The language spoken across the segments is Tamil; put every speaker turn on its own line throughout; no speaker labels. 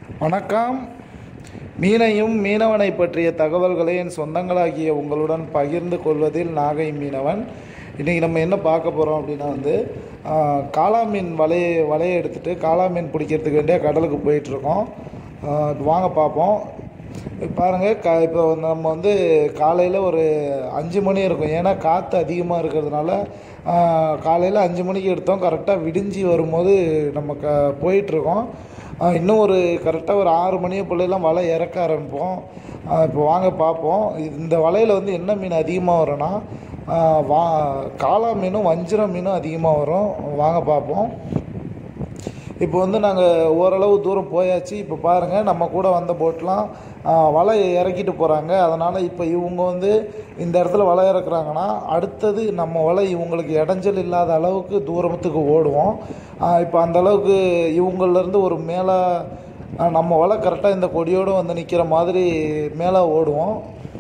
வணக்கம் மீனையும் மீனவனை பற்றிய தகவல்களை என் சொந்தங்களாகிய உங்களுடன் பகிர்ந்து கொள்வதில் நாகை மீனவன் இன்றைக்கி நம்ம என்ன பார்க்க போகிறோம் அப்படின்னா வந்து ஆஹ், காளா மீன் வலையை வலையை எடுத்துகிட்டு காளா மீன் பிடிக்கிறதுக்கு வேண்டிய கடலுக்கு போயிட்டுருக்கோம் வாங்க பார்ப்போம் பாருங்கள் க இப்போ நம்ம வந்து காலையில் ஒரு அஞ்சு மணி இருக்கும் ஏன்னா காற்று அதிகமாக இருக்கிறதுனால காலையில் அஞ்சு மணிக்கு எடுத்தோம் கரெக்டாக விடிஞ்சி வரும்போது நம்ம க போயிட்டுருக்கோம் இன்னும் ஒரு கரெக்டாக ஒரு ஆறு மணி பிள்ளைலாம் வலை இறக்க ஆரம்பிப்போம் இப்போ வாங்க பார்ப்போம் இந்த வலையில் வந்து என்ன மீன் அதிகமாக வரும்னா ஆஹ் வா காளா மீனும் வஞ்சிரம் மீனும் அதிகமாக வரும் வாங்க பார்ப்போம் இப்போ வந்து நாங்கள் ஓரளவு தூரம் போயாச்சு இப்போ பாருங்கள் நம்ம கூட வந்த போட்லாம் வலை இறக்கிட்டு போகிறாங்க அதனால் இப்போ இவங்க வந்து இந்த இடத்துல வலை இறக்குறாங்கன்னா அடுத்தது நம்ம வலை இவங்களுக்கு இடைஞ்சல் இல்லாத அளவுக்கு தூரத்துக்கு ஓடுவோம் ஆஹ் இப்போ அந்த அளவுக்கு இவங்கள்லேருந்து ஒரு மேலே நம்ம வலை கரெக்டாக இந்த கொடியோடு வந்து நிற்கிற மாதிரி மேலே ஓடுவோம்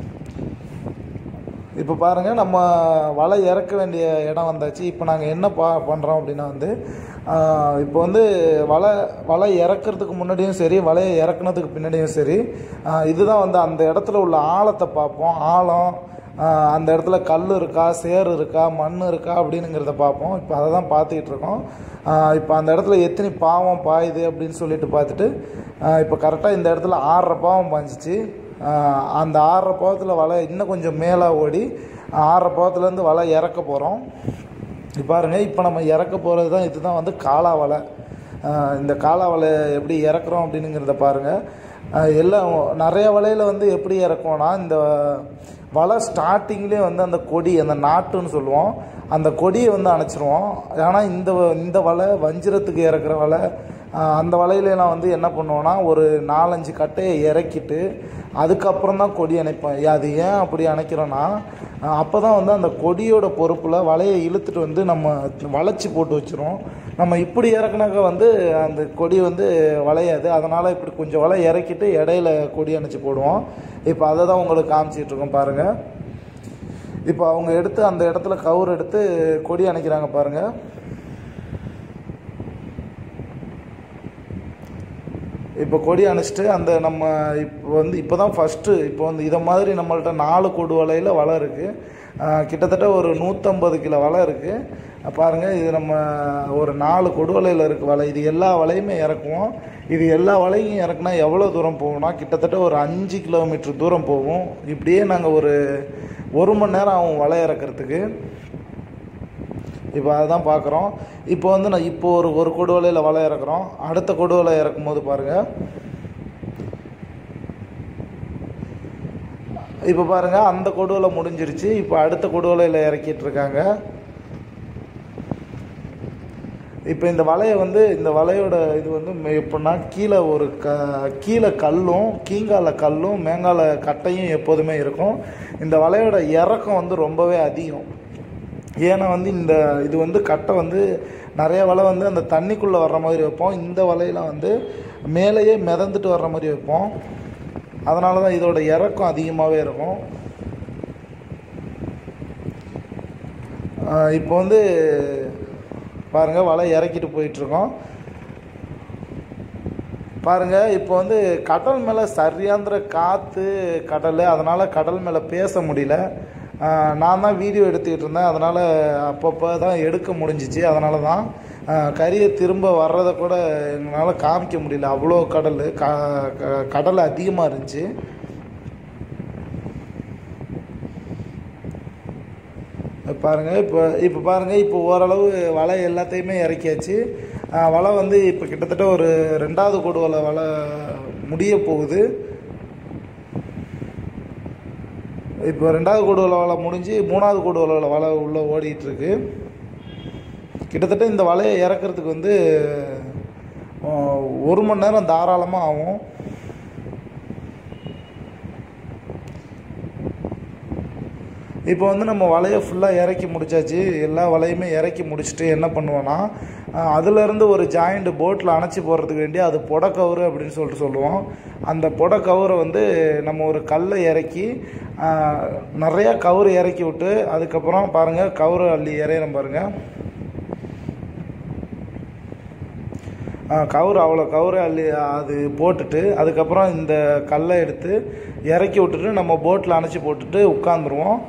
இப்போ பாருங்கள் நம்ம வலை இறக்க வேண்டிய இடம் வந்தாச்சு இப்போ நாங்கள் என்ன பா பண்ணுறோம் அப்படின்னா வந்து ஆஹ் இப்போ வந்து வலை வலை இறக்கிறதுக்கு முன்னாடியும் சரி வலையை இறக்குனதுக்கு பின்னாடியும் சரி ஆஹ் இதுதான் வந்து அந்த இடத்துல உள்ள ஆழத்தை பார்ப்போம் ஆழம் ஆஹ் அந்த இடத்துல கல் இருக்கா சேறு இருக்கா மண் இருக்கா அப்படின்னுங்கிறத பார்ப்போம் இப்போ அதை தான் பார்த்துக்கிட்டு இருக்கோம் ஆஹ் இப்போ அந்த இடத்துல எத்தனை பாவம் பாயுது அப்படின்னு சொல்லிட்டு பார்த்துட்டு ஆஹ் இப்போ கரெக்டாக இந்த இடத்துல ஆறரை பாவம் பாஞ்சிச்சு ஆஹ் அந்த ஆறரை பாவத்தில் வலை இன்னும் கொஞ்சம் மேலே ஓடி ஆறரை பாவத்துலேருந்து வலை இறக்க போகிறோம் இப்போ பாருங்க இப்போ நம்ம இறக்க போகிறது தான் இதுதான் வந்து காளா வலை ஆஹ் இந்த காளா வலை எப்படி இறக்குறோம் அப்படின்னுங்கிறத பாருங்கள் ஆஹ் எல்லாம் நிறைய வலையில் வந்து எப்படி இறக்குவோம்னா இந்த வலை ஸ்டார்டிங்லேயே வந்து அந்த கொடி அந்த நாட்டுன்னு சொல்லுவோம் அந்த கொடியை வந்து அணைச்சிருவோம் ஆனால் இந்த இந்த வலை வஞ்சிரத்துக்கு இறக்குற வலை ஆஹ் அந்த வலையிலலாம் வந்து என்ன பண்ணுவோன்னா ஒரு நாலஞ்சு கட்டையை இறக்கிட்டு அதுக்கப்புறம் தான் கொடி அணைப்போம் அது ஏன் அப்படி அணைக்கிறோன்னா அப்போ தான் வந்து அந்த கொடியோட பொறுப்பில் வலையை இழுத்துட்டு வந்து நம்ம வளைச்சி போட்டு வச்சிரும் நம்ம இப்படி இறக்குனாக்க வந்து அந்த கொடி வந்து வளையாது அதனால் இப்படி கொஞ்சம் வலை இறக்கிட்டு இடையில கொடி அணைச்சி போடுவோம் இப்போ அதை தான் உங்களுக்கு காமிச்சிட்டு இருக்கோம் பாருங்கள் இப்போ அவங்க எடுத்து அந்த இடத்துல கவுர் எடுத்து கொடி அணைக்கிறாங்க பாருங்கள் இப்போ கொடி அணைச்சிட்டு அந்த நம்ம இப்போ வந்து இப்போ தான் ஃபஸ்ட்டு இப்போ வந்து இதை மாதிரி நம்மள்ட்ட நாலு கொடு வலையில் வலை இருக்குது கிட்டத்தட்ட ஒரு நூற்றம்பது கிலோ வலை இருக்குது பாருங்கள் இது நம்ம ஒரு நாலு கொடு வலையில் இருக்குது வலை இது எல்லா வலையுமே இறக்குவோம் இது எல்லா வலையும் இறக்குனா எவ்வளோ தூரம் போகும்னா கிட்டத்தட்ட ஒரு அஞ்சு கிலோமீட்டர் தூரம் போகும் இப்படியே நாங்கள் ஒரு ஒரு மணி நேரம் ஆகும் வலை இறக்கிறதுக்கு இப்போ அதுதான் பார்க்குறோம் இப்போ வந்து நான் இப்போ ஒரு ஒரு கொடுவலையில் வலை இறக்குறோம் அடுத்த கொடுவலை இறக்கும் போது பாருங்கள் இப்போ பாருங்கள் அந்த கொடுவலை முடிஞ்சிருச்சு இப்போ அடுத்த கொடுவலையில் இறக்கிட்டு இருக்காங்க இப்போ இந்த வலையை வந்து இந்த வலையோட இது வந்து மெ- எப்படின்னா கீழே ஒரு க கீழே கல்லும் கீங்கால கல்லும் மேங்கால கட்டையும் எப்போதுமே இருக்கும் இந்த வலையோட இறக்கம் வந்து ரொம்பவே அதிகம் ஏன்னா வந்து இந்த இது வந்து கட்டை வந்து நிறைய வலை வந்து அந்த தண்ணிக்குள்ளே வர்ற மாதிரி வைப்போம் இந்த வலையில வந்து மேலேயே மிதந்துட்டு வர்ற மாதிரி வைப்போம் அதனால தான் இதோட இறக்கம் அதிகமாகவே இருக்கும் ஆஹ் இப்போ வந்து பாருங்கள் வலை இறக்கிட்டு போயிட்டுருக்கோம் பாருங்க இப்போ வந்து கடல் மேலே சரியாந்திர காற்று கடல் அதனால் கடல் மேலே பேச முடியல ஆஹ் நான் தான் வீடியோ எடுத்துக்கிட்டு இருந்தேன் அதனால் அப்பப்போ தான் எடுக்க முடிஞ்சிச்சு அதனால தான் ஆஹ் கரியை திரும்ப வர்றதை கூட எங்களால் காமிக்க முடியல அவ்வளோ கடல் க க- கடல் அதிகமாக இருந்துச்சு பாருங்க இப்போ இப்போ பாருங்க இப்போ ஓரளவு வலை எல்லாத்தையுமே இறக்கியாச்சு ஆஹ் வலை வந்து இப்போ கிட்டத்தட்ட ஒரு ரெண்டாவது கூடு வலை வலை முடிய போகுது இப்போ ரெண்டாவது கூடு வலை வலை முடிஞ்சு மூணாவது கூடு வலை வலை உள்ள ஓடிட்டு இருக்கு கிட்டத்தட்ட இந்த வலையை இறக்குறதுக்கு வந்து ஆஹ், ஒரு மணி நேரம் தாராளமாக ஆகும் இப்போ வந்து நம்ம வலையை ஃபுல்லாக இறக்கி முடிச்சாச்சு எல்லா வலையுமே இறக்கி முடிச்சுட்டு என்ன பண்ணுவோன்னா அஹ், அதுலேருந்து ஒரு ஜாயிண்ட் போட்டில் அணைச்சி போடுறதுக்கு வேண்டி அது புடக்கவுரு அப்படின்னு சொல்லிட்டு சொல்லுவோம் அந்த புடக்கவுரை வந்து நம்ம ஒரு கல்லை இறக்கி அஹ், நிறையா கவுரு இறக்கி விட்டு அதுக்கப்புறம் பாருங்கள் கவுரு அள்ளி இறையிறோம் பாருங்கள் கவுரு அவ்வளோ கவுரு அள்ளி அது போட்டுட்டு அதுக்கப்புறம் இந்த கல்லை எடுத்து இறக்கி விட்டுட்டு நம்ம போட்டில் அணைச்சி போட்டுட்டு உட்காந்துருவோம்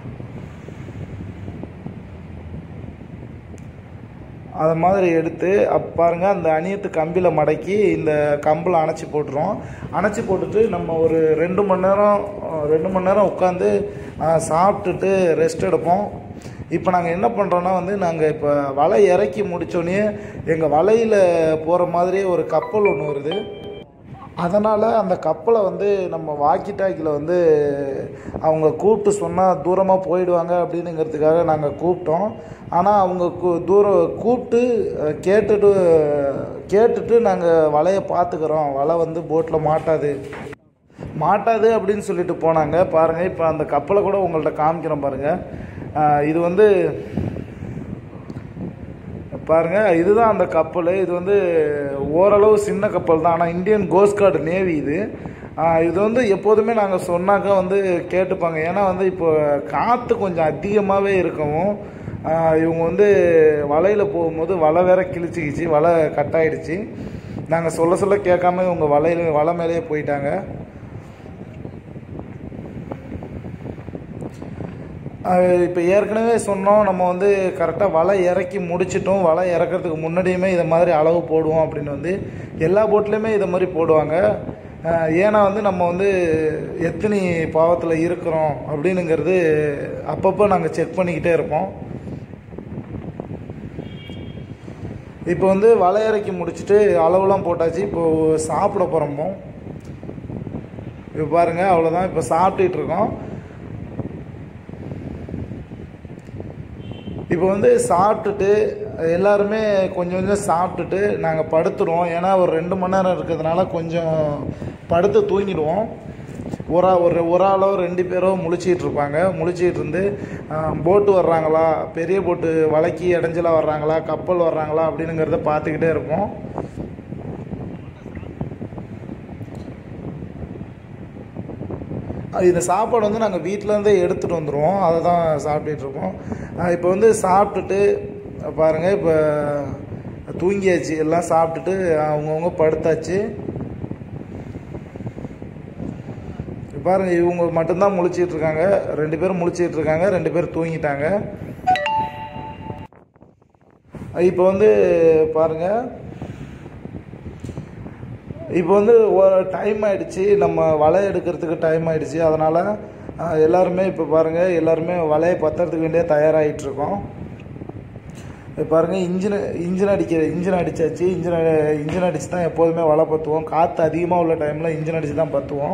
அது மாதிரி எடுத்து அப் பாருங்க அந்த அணியத்து கம்பியில் மடக்கி இந்த கம்பில் அணைச்சி போட்டுரும் அணைச்சி போட்டுட்டு நம்ம ஒரு ரெண்டு மணி நேரம் அஹ், ரெண்டு மணி நேரம் உட்காந்து அஹ், சாப்பிட்டுட்டு ரெஸ்ட் எடுப்போம் இப்போ நாங்கள் என்ன பண்ணுறோன்னா வந்து நாங்கள் இப்போ வலை இறக்கி முடித்தோடனே எங்கள் வலையில் போகிற மாதிரி ஒரு கப்பல் ஒன்று வருது அதனால் அந்த கப்பலை வந்து நம்ம வாக்கி டாக்கியில் வந்து அவங்க கூப்பிட்டு சொன்னால் தூரமாக போயிடுவாங்க அப்படின்னுங்கிறதுக்காக நாங்கள் கூப்பிட்டோம் ஆனால் அவங்க கூ தூரம் கூப்பிட்டு அஹ், கேட்டுட்டு கேட்டுட்டு நாங்கள் வலையை பார்த்துக்குறோம் வலை வந்து போட்டில் மாட்டாது மாட்டாது அப்படின்னு சொல்லிட்டு போனாங்க பாருங்கள் இப்போ அந்த கப்பலை கூட உங்கள்கிட்ட காமிக்கிறோம் பாருங்கள் அஹ், இது வந்து பாருங்க இதுதான் அந்த கப்பல் இது வந்து ஓரளவு சின்ன கப்பல் தான் ஆனால் இந்தியன் கோஸ்ட் கார்டு நேவி இது ஆஹ் இது வந்து எப்போதுமே நாங்கள் சொன்னாக்க வந்து கேட்டுப்பாங்க ஏன்னா வந்து இப்போ காற்று கொஞ்சம் அதிகமாகவே இருக்கவும் ஆஹ் இவங்க வந்து வலையில் போகும்போது வலை வேற கிழிச்சிக்கிச்சு வலை கட் ஆயிடுச்சு நாங்கள் சொல்ல சொல்ல கேட்காம இவங்க வலையில வலை மேலேயே போயிட்டாங்க இப்போ ஏற்கனவே சொன்னோம் நம்ம வந்து கரெக்டாக வலை இறக்கி முடிச்சிட்டோம் வலை இறக்கிறதுக்கு முன்னாடியுமே இதை மாதிரி அளவு போடுவோம் அப்படின்னு வந்து எல்லா போட்லேயுமே இதை மாதிரி போடுவாங்க அஹ் ஏன்னா வந்து நம்ம வந்து எத்தனை பாவத்தில் இருக்கிறோம் அப்படின்னுங்கிறது அப்பப்போ நாங்கள் செக் பண்ணிக்கிட்டே இருப்போம் இப்போ வந்து வலை இறக்கி முடிச்சுட்டு அளவுலாம் போட்டாச்சு இப்போ சாப்பிட போகிறோமோ இப்போ பாருங்கள் அவ்வளோதான் இப்போ சாப்பிட்டுட்டு இருக்கோம் இப்போ வந்து சாப்பிட்டுட்டு எல்லாருமே கொஞ்சம் கொஞ்சம் சாப்பிட்டுட்டு நாங்கள் படுத்துருவோம் ஏன்னா ஒரு ரெண்டு மணி நேரம் இருக்கிறதுனால கொஞ்சம் படுத்து தூங்கிடுவோம் ஒரு ஆ- ஒரு ஒரு ஆளோ ரெண்டு பேரோ முழிச்சிட்டு இருப்பாங்க முழிச்சிட்டு இருந்து போட்டு வர்றாங்களா பெரிய போட்டு வலைக்கி இடைஞ்சலாக வர்றாங்களா கப்பல் வர்றாங்களா அப்படின்னுங்கிறத பார்த்துக்கிட்டே இருப்போம் அஹ் இந்த சாப்பாடு வந்து நாங்கள் வீட்டிலேருந்தே எடுத்துகிட்டு வந்துடுவோம் அதை தான் சாப்பிட்டுட்டு இருக்கோம் அஹ் இப்போ வந்து சாப்பிட்டுட்டு பாருங்கள் இப்போ தூங்கியாச்சு எல்லாம் சாப்பிட்டுட்டு அவங்கவுங்க படுத்தாச்சு இப்ப பாருங்க இவங்க மட்டும்தான் முழிச்சிட்டு இருக்காங்க ரெண்டு பேரும் முழிச்சிட்டு இருக்காங்க ரெண்டு பேரும் தூங்கிட்டாங்க இப்போ வந்து பாருங்க இப்போ வந்து டைம் ஆயிடுச்சு நம்ம வலை எடுக்கிறதுக்கு டைம் ஆயிடுச்சு அதனால் எல்லாருமே இப்போ பாருங்கள் எல்லாருமே வலையை பத்துறதுக்கு வேண்டிய தயாராகிட்டு இருக்கோம் இப்போ பாருங்கள் இன்ஜின் இன்ஜின் அடிக்கிற இன்ஜின் அடித்தாச்சு இன்ஜின் இன்ஜின் அடித்து தான் எப்போதுமே வலை பற்றுவோம் காற்று அதிகமாக உள்ள டைமில் இன்ஜின் அடித்து தான் பற்றுவோம்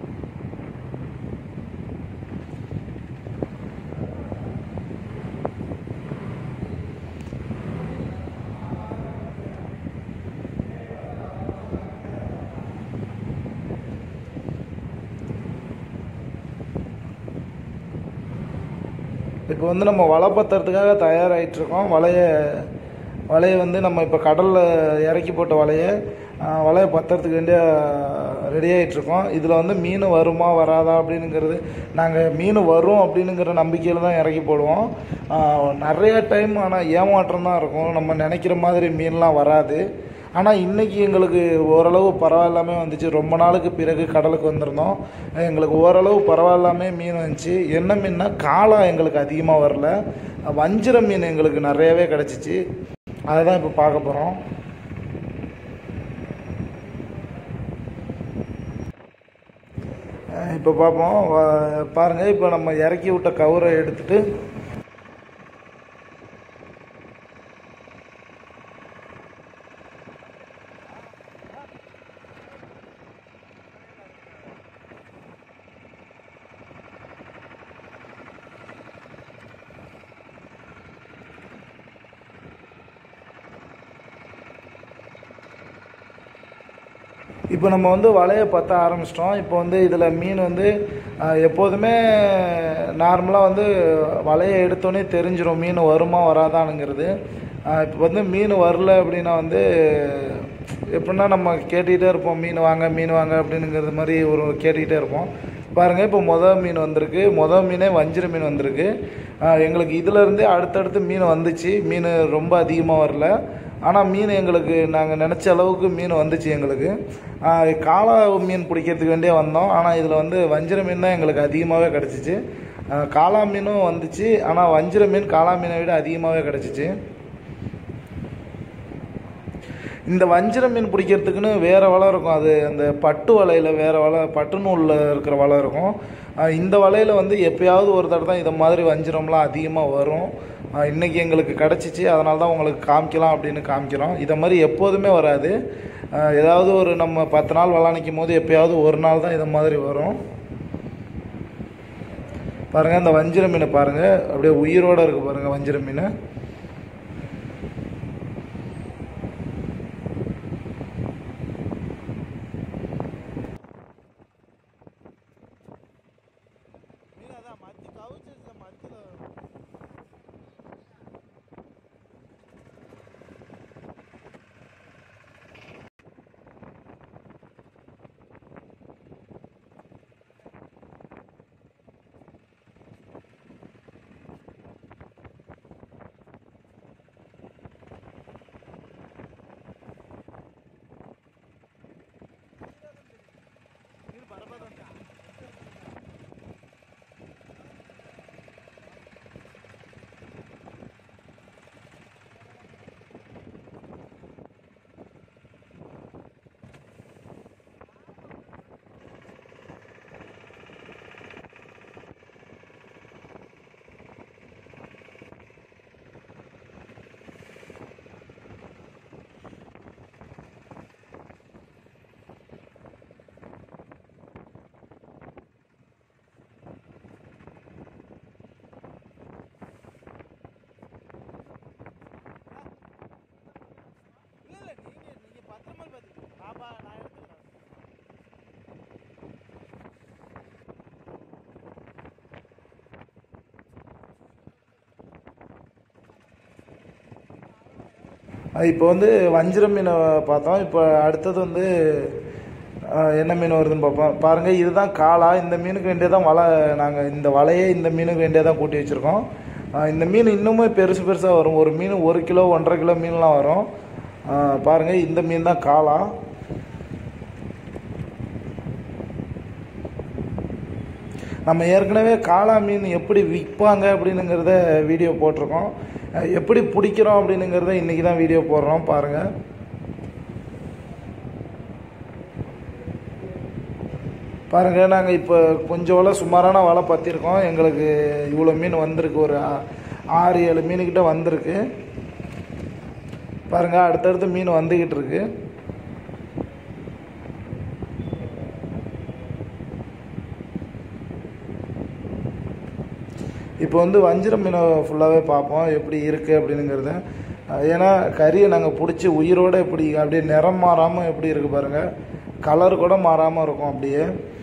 இப்போ வந்து நம்ம வலை பத்துறதுக்காக தயாராகிட்டு இருக்கோம் வலையை வலையை வந்து நம்ம இப்போ கடலில் இறக்கி போட்ட வலையை ஆஹ், வலையை பத்துறதுக்கு வேண்டிய ரெடி ஆகிட்ருக்கோம் இதில் வந்து மீன் வருமா வராதா அப்படின்னுங்கிறது நாங்கள் மீன் வரும் அப்படின்னுங்கிற நம்பிக்கையில் தான் இறக்கி போடுவோம் ஆஹ், நிறைய டைம் ஆனால் ஏமாற்றம் தான் இருக்கும் நம்ம நினைக்கிற மாதிரி மீன்லாம் வராது ஆனால் இன்றைக்கி எங்களுக்கு ஓரளவு பரவாயில்லாமே வந்துச்சு ரொம்ப நாளுக்கு பிறகு கடலுக்கு வந்திருந்தோம் எங்களுக்கு ஓரளவு பரவாயில்லாமே மீன் வந்துச்சு என்ன மீன்னா காளா எங்களுக்கு அதிகமாக வரல வஞ்சிர மீன் எங்களுக்கு நிறையவே கிடச்சிச்சு அதை தான் இப்போ பார்க்க போகிறோம் இப்போ பார்ப்போம் வ- பாருங்க இப்போ நம்ம இறக்கி விட்ட கவுரை எடுத்துட்டு இப்போ நம்ம வந்து வலையை பற்ற ஆரம்பிச்சிட்டோம் இப்போ வந்து இதில் மீன் வந்து அஹ், எப்போதுமே நார்மலாக வந்து வலையை எடுத்தோன்னே தெரிஞ்சிடும் மீன் வருமா வராதானுங்கிறது அஹ், இப்போ வந்து மீன் வரல அப்படின்னா வந்து எப்படின்னா நம்ம கேட்டுக்கிட்டே இருப்போம் மீன் வாங்க மீன் வாங்க அப்படின்னுங்கிறது மாதிரி ஒரு கேட்டுக்கிட்டே இருப்போம் பாருங்கள் இப்போ மொதல் மீன் வந்திருக்கு மொதல் மீனே வஞ்சிர மீன் வந்திருக்கு அஹ், எங்களுக்கு இதில் இருந்தே அடுத்தடுத்து மீன் வந்துச்சு மீன் ரொம்ப அதிகமாக வரல ஆனால் மீன் எங்களுக்கு நாங்கள் நினச்ச அளவுக்கு மீன் வந்துச்சு எங்களுக்கு ஆஹ் காளா மீன் பிடிக்கிறதுக்கு வேண்டியே வந்தோம் ஆனால் இதில் வந்து வஞ்சிர மீன் தான் எங்களுக்கு அதிகமாகவே கிடச்சிச்சு ஆஹ் காளா மீனும் வந்துச்சு ஆனால் வஞ்சிர மீன் காளா மீனை விட அதிகமாகவே கிடச்சிச்சு இந்த வஞ்சிர மீன் பிடிக்கிறதுக்குன்னு வேறு வலை இருக்கும் அது அந்த பட்டு வலையில் வேறு வலை பட்டு நூலில் இருக்கிற வலை இருக்கும் ஆஹ் இந்த வலையில் வந்து எப்பயாவது ஒரு தடவை தான் இதை மாதிரி வஞ்சிரம்லாம் அதிகமாக வரும் ஆஹ் இன்னைக்கு எங்களுக்கு கிடச்சிச்சு அதனால தான் உங்களுக்கு காமிக்கலாம் அப்படின்னு காமிக்கிறோம் இதை மாதிரி எப்போதுமே வராது ஆஹ் ஏதாவது ஒரு நம்ம பத்து நாள் வலை நிற்கும் போது எப்பயாவது ஒரு நாள் தான் இதை மாதிரி வரும் பாருங்கள் இந்த வஞ்சிர மீனை பாருங்கள் அப்படியே உயிரோடு இருக்குது பாருங்கள் வஞ்சிர மீன் இப்போ வந்து வஞ்சிர மீனை பார்த்தோம் இப்போ அடுத்தது வந்து அஹ், என்ன மீன் வருதுன்னு பார்ப்போம் பாருங்கள் இதுதான் காளா இந்த மீனுக்கு வேண்டியே தான் வலை நாங்கள் இந்த வலையே இந்த மீனுக்கு வேண்டியே தான் கூட்டி வச்சுருக்கோம் அஹ், இந்த மீன் இன்னுமே பெருசு பெருசாக வரும் ஒரு மீன் ஒரு கிலோ ஒன்றரை கிலோ மீன்லாம் வரும் அஹ், பாருங்கள் இந்த மீன் தான் காளா நம்ம ஏற்கனவே காளா மீன் எப்படி விற்பாங்க அப்படின்னுங்கிறத வீடியோ போட்டிருக்கோம் அஹ் எப்படி பிடிக்கிறோம் அப்படின்னுங்கிறத இன்றைக்கி தான் வீடியோ போடுறோம் பாருங்கள் பாருங்கள் நாங்கள் இப்போ கொஞ்சம் வலை சுமாரான வலை பற்றிருக்கோம் எங்களுக்கு இவ்வளோ மீன் வந்திருக்கு ஒரு ஆ- ஆறு ஏழு மீனுக்கிட்ட வந்திருக்கு பாருங்கள் அடுத்தடுத்து மீன் வந்துக்கிட்டு இருக்கு இப்போ வந்து வஞ்சிர மீனை ஃபுல்லாகவே பார்ப்போம் எப்படி இருக்குது அப்படின்னுங்கிறத அஹ் ஏன்னா கறியை நாங்கள் பிடிச்சி உயிரோடு எப்படி அப்படியே நிறம் மாறாமல் எப்படி இருக்குது பாருங்கள் கலர் கூட மாறாமல் இருக்கும் அப்படியே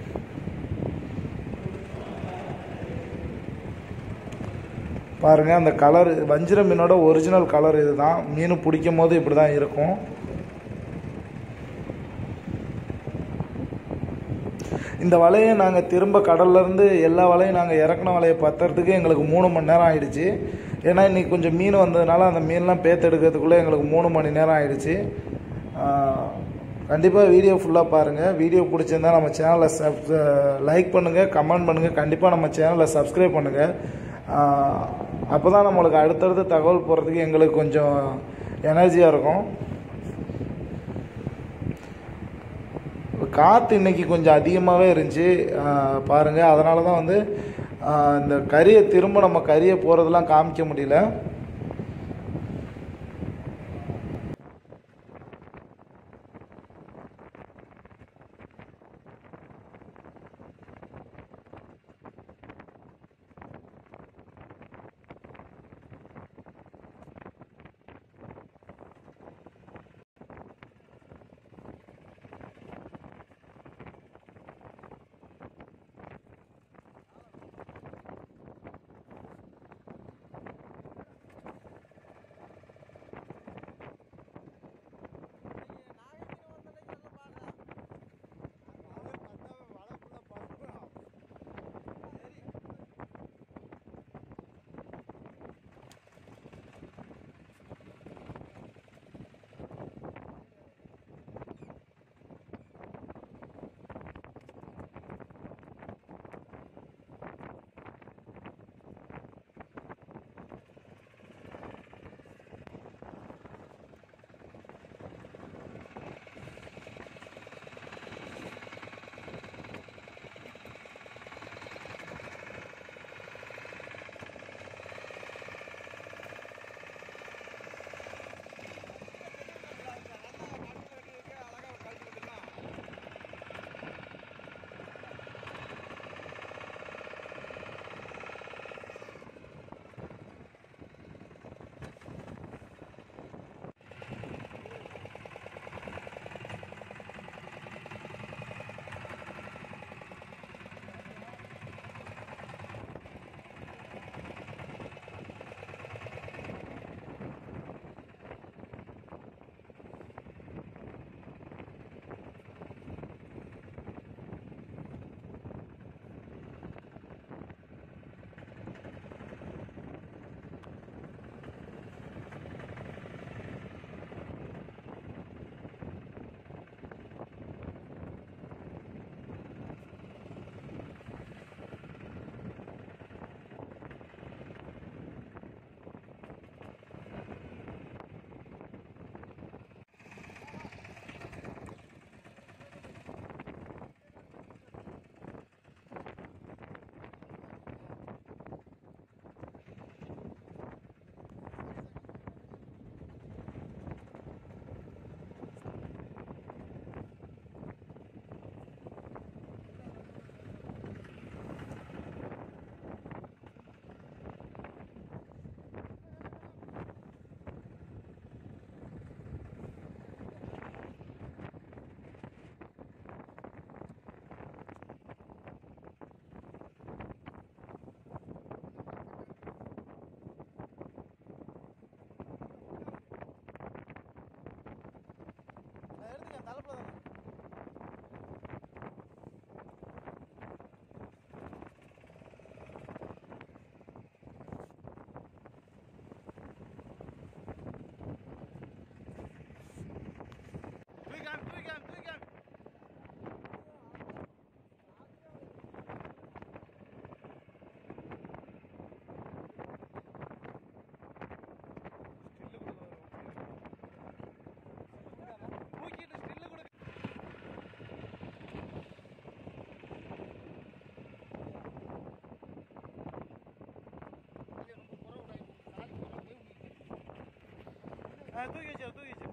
பாருங்கள் அந்த கலர் வஞ்சிர மீனோட ஒரிஜினல் கலர் இதுதான் மீன் பிடிக்கும் போது இப்படி தான் இருக்கும் இந்த வலையை நாங்கள் திரும்ப கடல்ல இருந்து எல்லா வலையும் நாங்கள் இறக்குன வலையை பத்துறதுக்கு எங்களுக்கு மூணு மணி நேரம் ஆயிடுச்சு ஏன்னா இன்னைக்கு கொஞ்சம் மீன் வந்ததுனால அந்த மீன்லாம் பேத்து எடுக்கிறதுக்குள்ளே எங்களுக்கு மூணு மணி நேரம் ஆயிடுச்சு கண்டிப்பாக வீடியோ ஃபுல்லாக பாருங்கள் வீடியோ பிடிச்சிருந்தா நம்ம சேனலை சப் லைக் பண்ணுங்கள் கமெண்ட் பண்ணுங்கள் கண்டிப்பாக நம்ம சேனலை சப்ஸ்கிரைப் பண்ணுங்கள் அப்போ தான் நம்மளுக்கு அடுத்தடுத்து தகவல் போடுறதுக்கு எங்களுக்கு கொஞ்சம் எனர்ஜியாக இருக்கும் காற்று இன்னைக்கு கொஞ்சம் அதிகமாகவே இருந்துச்சு ஆஹ் பாருங்க அதனால தான் வந்து ஆஹ் இந்த கறியை திரும்ப நம்ம கறியை போகிறதெல்லாம் காமிக்க முடியல தூக்கி வச்சு தூக்கி வச்சு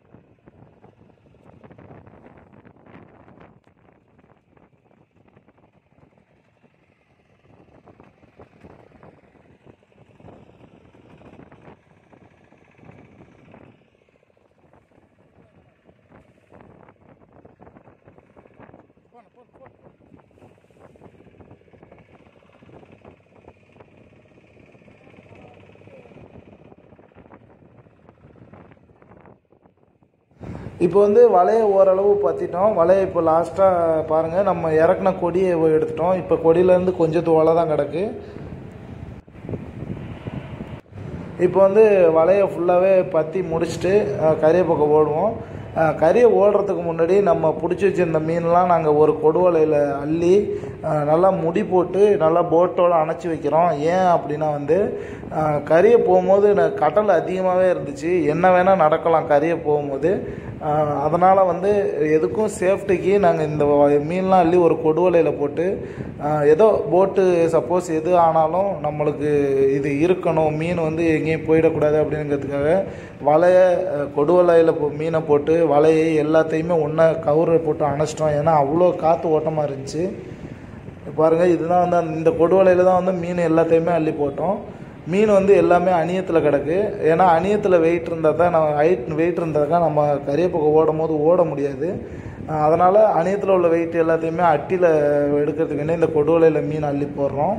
போன போன போன இப்போ வந்து வலையை ஓரளவு பற்றிட்டோம் வலையை இப்போ லாஸ்ட்டாக பாருங்கள் நம்ம இறக்குன கொடியை எடுத்துட்டோம் இப்போ கொடியிலேருந்து கொஞ்சத்து வலை தான் கிடக்கு இப்போ வந்து வலையை ஃபுல்லாகவே பற்றி முடிச்சுட்டு அஹ், கரையை பக்கம் ஓடுவோம் அஹ், கரையை ஓடுறதுக்கு முன்னாடி நம்ம பிடிச்சி வச்சிருந்த மீன்லாம் நாங்கள் ஒரு கொடுவலையில் அள்ளி அஹ், நல்லா முடி போட்டு நல்லா போட்டோட அணைச்சி வைக்கிறோம் ஏன் அப்படின்னா வந்து அஹ், கரையை போகும்போது ந- கடல் அதிகமாகவே இருந்துச்சு என்ன வேணால் நடக்கலாம் கரையை போகும்போது அதனால் வந்து எதுக்கும் சேஃப்டிக்கு நாங்கள் இந்த வ- மீன்லாம் அள்ளி ஒரு கொடுவலையில் போட்டு அஹ், ஏதோ போட்டு சப்போஸ் எது ஆனாலும் நம்மளுக்கு இது இருக்கணும் மீன் வந்து எங்கேயும் போயிடக்கூடாது அப்படிங்கிறதுக்காக வலையை அஹ், கொடுவலையில் போ மீனை போட்டு வலையை எல்லாத்தையுமே ஒன்றா கவுரை போட்டு அணைச்சிட்டோம் ஏன்னா அவ்வளோ காற்று ஓட்டமாக இருந்துச்சு பாருங்கள் இதுதான் வந்து அந்த- இந்த கொடுவலையில் தான் வந்து மீன் எல்லாத்தையுமே அள்ளி போட்டோம் மீன் வந்து எல்லாமே அணியத்தில் கிடக்கு ஏன்னா அணியத்தில் வெயிட் இருந்தால் தான் நம்ம ஹைட் வெயிட் இருந்தால் தான் நம்ம கரியப்பக்கம் ஓடும் போது ஓட முடியாது அதனால் அணியத்தில் உள்ள வெயிட் எல்லாத்தையுமே அட்டியில் எடுக்கிறதுக்கு வேண்டி இந்த கொடுவலையில் மீன் அள்ளி போடுறோம்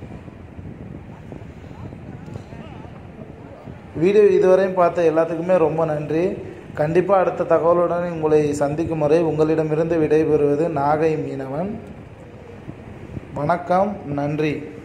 வீடியோ இதுவரையும் பார்த்த எல்லாத்துக்குமே ரொம்ப நன்றி கண்டிப்பாக அடுத்த தகவலுடன் உங்களை சந்திக்கும் வரை உங்களிடமிருந்து விடைபெறுவது நாகை மீனவன் வணக்கம் நன்றி